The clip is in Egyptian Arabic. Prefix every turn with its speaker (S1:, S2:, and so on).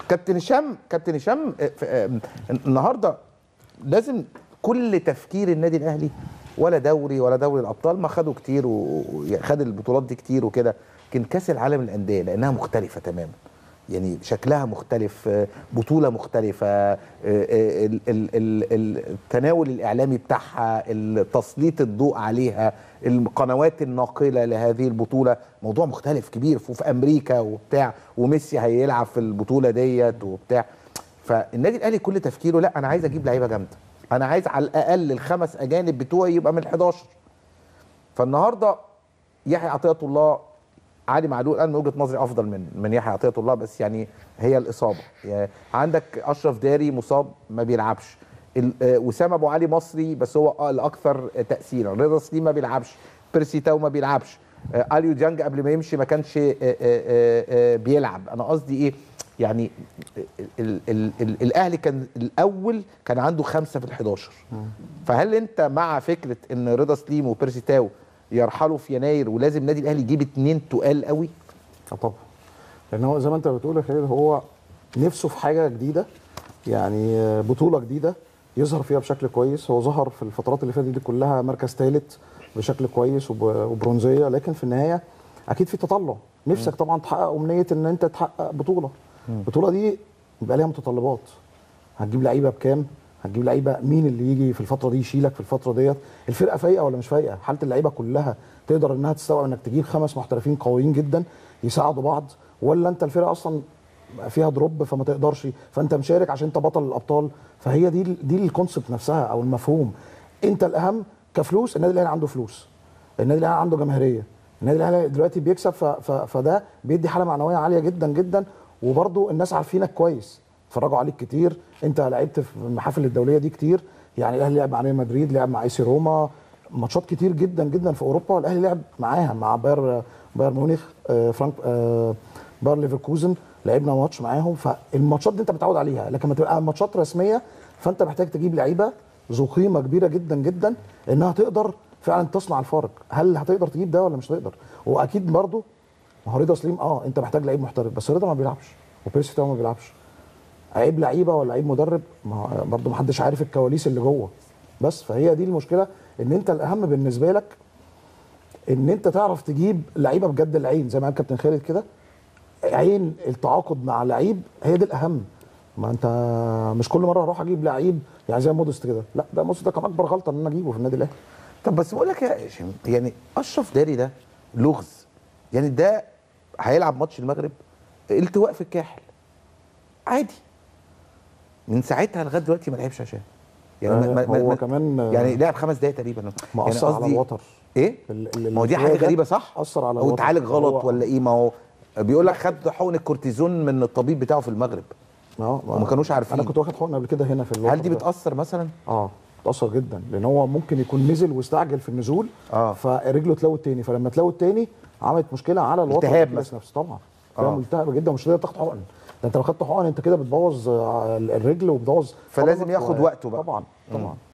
S1: كابتن هشام كابتن هشام آه، ف- آه، النهارده لازم كل تفكير النادي الاهلي ولا دوري ولا دوري الابطال ما خدوا كتير وخد البطولات دي كتير وكده لكن كاس العالم للانديه لانها مختلفه تماما يعني شكلها مختلف آه، بطولة مختلفة آه، آه، ال- ال- ال- التناول الإعلامي بتاعها تسليط الضوء عليها القنوات الناقلة لهذه البطولة موضوع مختلف كبير وفي أمريكا وبتاع وميسي هيلعب في البطولة ديت وبتاع فالنادي الأهلي كل تفكيره لا أنا عايز أجيب لعيبة جامدة أنا عايز على الأقل الخمس أجانب بتوعي يبقى من 11 فالنهارده يحيى عطيه الله علي معلول انا من وجهه نظري افضل من من يحيى عطيه الله بس يعني هي الاصابه يعني عندك اشرف داري مصاب ما بيلعبش ال- آه، وسام ابو علي مصري بس هو آه الاكثر تاثيرا رضا سليم ما بيلعبش بيرسي تاو ما بيلعبش آه، اليو ديانج قبل ما يمشي ما كانش آه، آه، آه، آه، بيلعب انا قصدي ايه يعني ال ال ال الاهلي كان الاول كان عنده خمسه في ال11 فهل انت مع فكره ان رضا سليم وبيرسي تاو يرحلوا في يناير ولازم النادي الاهلي يجيب اتنين تقال قوي
S2: اه طبعا لان هو زي ما انت بتقول يا خالد هو نفسه في حاجه جديده يعني آه، بطوله جديده يظهر فيها بشكل كويس هو ظهر في الفترات اللي فاتت دي كلها مركز ثالث بشكل كويس وب- وبرونزيه لكن في النهايه اكيد في تطلع نفسك طبعا تحقق امنيه ان انت تحقق بطوله البطوله دي يبقى ليها متطلبات هتجيب لعيبه بكام هتجيب لعيبه مين اللي يجي في الفتره دي يشيلك في الفتره ديت الفرقه فايقه ولا مش فايقه حاله اللعيبه كلها تقدر انها تستوعب انك تجيب خمس محترفين قويين جدا يساعدوا بعض ولا انت الفرقه اصلا فيها دروب فما تقدرش فانت مشارك عشان انت بطل الابطال فهي دي دي الكونسبت نفسها او المفهوم انت الاهم كفلوس النادي الاهلي عنده فلوس النادي الاهلي عنده جماهيريه النادي الاهلي دلوقتي بيكسب ف ف فده بيدي حاله معنويه عاليه جدا جدا وبرده الناس عارفينك كويس اتفرجوا عليك كتير انت لعبت في المحافل الدوليه دي كتير يعني الاهلي لعب مع ريال مدريد لعب مع اي سي روما ماتشات كتير جدا جدا في اوروبا والاهلي لعب معاها مع باير باير ميونخ آه، فرانك آه، باير ليفركوزن لعبنا ماتش معاهم فالماتشات دي انت متعود عليها لكن ما تبقى ماتشات رسميه فانت محتاج تجيب لعيبه ذو قيمه كبيره جدا جدا انها تقدر فعلا تصنع الفارق هل هتقدر تجيب ده ولا مش هتقدر واكيد برضه ما هو رضا سليم اه انت محتاج لعيب محترف بس رضا ما بيلعبش وبيرسي تاو ما بيلعبش عيب لعيبه ولا عيب مدرب ما برضه ما حدش عارف الكواليس اللي جوه بس فهي دي المشكله ان انت الاهم بالنسبه لك ان انت تعرف تجيب لعيبه بجد العين زي ما قال كابتن خالد كده عين التعاقد مع لعيب هي دي الاهم ما انت مش كل مره اروح اجيب لعيب يعني زي مودست كده لا ده مودست ده كان اكبر غلطه ان انا اجيبه في النادي الاهلي
S1: طب بس بقول لك يا هشام يعني اشرف داري ده لغز يعني ده هيلعب ماتش المغرب التواء في الكاحل عادي من ساعتها لغايه دلوقتي ما لعبش عشان
S2: آه، هو كمان، آه،
S1: يعني لعب خمس دقايق تقريبا
S2: ما
S1: يعني
S2: اثر على
S1: قصدي-
S2: الوتر
S1: ايه
S2: ال- ال-
S1: ما هو دي
S2: الالتواء
S1: حاجه
S2: ده
S1: غريبه صح
S2: اثر على
S1: او
S2: الوتر.
S1: اتعالج غلط
S2: هو-
S1: ولا ايه ما هو بيقول لك خد حقن الكورتيزون من الطبيب بتاعه في المغرب
S2: اه
S1: وما كانوش عارفين.
S2: انا كنت واخد حقن قبل كده هنا في الوتر
S1: هل دي
S2: ده.
S1: بتاثر مثلا
S2: اه بتاثر جدا لان هو ممكن يكون نزل واستعجل في النزول
S1: آه.
S2: فرجله اتلوت تاني فلما اتلوت تاني عملت مشكله على الوتر
S1: التهاب
S2: الأكيلس
S1: مثلا.
S2: نفسه طبعا
S1: آه.
S2: فهي ملتهبه جدا ومش هتقدر تاخد حقن ده انت لو خدت حقن انت كده بتبوظ آه، الرجل وبتبوظ
S1: فلازم
S2: عضلك
S1: ياخد
S2: و-
S1: وقته بقى.
S2: طبعا طبعا